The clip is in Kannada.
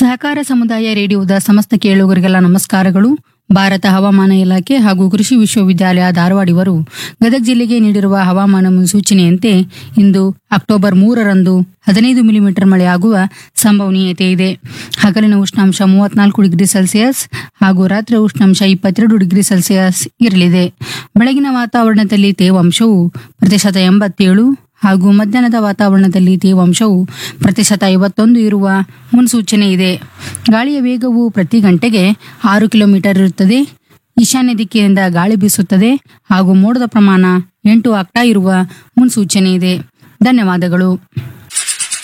ಸಹಕಾರ ಸಮುದಾಯ ರೇಡಿಯೋದ ಸಮಸ್ತ ಕೇಳುಗರಿಗೆಲ್ಲ ನಮಸ್ಕಾರಗಳು ಭಾರತ ಹವಾಮಾನ ಇಲಾಖೆ ಹಾಗೂ ಕೃಷಿ ವಿಶ್ವವಿದ್ಯಾಲಯ ಧಾರವಾಡ ಇವರು ಗದಗ ಜಿಲ್ಲೆಗೆ ನೀಡಿರುವ ಹವಾಮಾನ ಮುನ್ಸೂಚನೆಯಂತೆ ಇಂದು ಅಕ್ಟೋಬರ್ ಮೂರರಂದು ಹದಿನೈದು ಮಿಲಿಮೀಟರ್ ಮಳೆಯಾಗುವ ಸಂಭವನೀಯತೆ ಇದೆ ಹಗಲಿನ ಉಷ್ಣಾಂಶ ಮೂವತ್ನಾಲ್ಕು ಡಿಗ್ರಿ ಸೆಲ್ಸಿಯಸ್ ಹಾಗೂ ರಾತ್ರಿ ಉಷ್ಣಾಂಶ ಇಪ್ಪತ್ತೆರಡು ಡಿಗ್ರಿ ಸೆಲ್ಸಿಯಸ್ ಇರಲಿದೆ ಬೆಳಗಿನ ವಾತಾವರಣದಲ್ಲಿ ತೇವಾಂಶವು ಪ್ರತಿಶತ ಎಂಬತ್ತೇಳು ಹಾಗೂ ಮಧ್ಯಾಹ್ನದ ವಾತಾವರಣದಲ್ಲಿ ತೇವಾಂಶವು ಪ್ರತಿಶತ ಐವತ್ತೊಂದು ಇರುವ ಮುನ್ಸೂಚನೆ ಇದೆ ಗಾಳಿಯ ವೇಗವು ಪ್ರತಿ ಗಂಟೆಗೆ ಆರು ಕಿಲೋಮೀಟರ್ ಇರುತ್ತದೆ ಈಶಾನ್ಯ ದಿಕ್ಕಿನಿಂದ ಗಾಳಿ ಬೀಸುತ್ತದೆ ಹಾಗೂ ಮೋಡದ ಪ್ರಮಾಣ ಎಂಟು ಆಗ್ತಾ ಇರುವ ಮುನ್ಸೂಚನೆ ಇದೆ ಧನ್ಯವಾದಗಳು